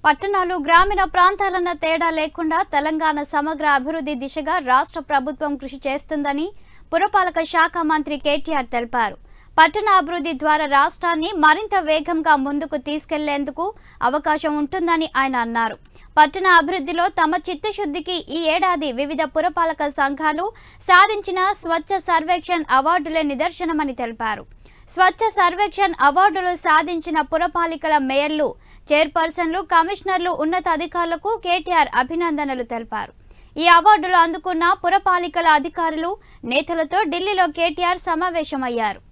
పట్టణాలు గ్రామీణ ప్రాంతాలన్న తేడా లేకుండా తెలంగాణ సమగ్ర అభివృద్ధి దిశగా రాష్ట్ర ప్రభుత్వం కృషి చేస్తుందని పురపాలక శాఖ మంత్రి కేటీఆర్ తెలిపారు పట్టణ అభివృద్ధి ద్వారా రాష్ట్రాన్ని మరింత వేగంగా ముందుకు తీసుకెళ్లేందుకు అవకాశం ఉంటుందని ఆయన అన్నారు పట్టణ అభివృద్ధిలో తమ చిత్తశుద్ధికి ఈ ఏడాది వివిధ పురపాలక సంఘాలు సాధించిన స్వచ్ఛ సర్వేక్షణ్ అవార్డులే నిదర్శనమని తెలిపారు స్వచ్ఛ సర్వేక్షణ్ అవార్డులు సాధించిన పురపాలికల మేయర్లు చైర్పర్సన్లు కమిషనర్లు ఉన్నతాధికారులకు కేటీఆర్ అభినందనలు తెలిపారు ఈ అవార్డులు అందుకున్న పురపాలికల అధికారులు నేతలతో ఢిల్లీలో కేటీఆర్ సమావేశమయ్యారు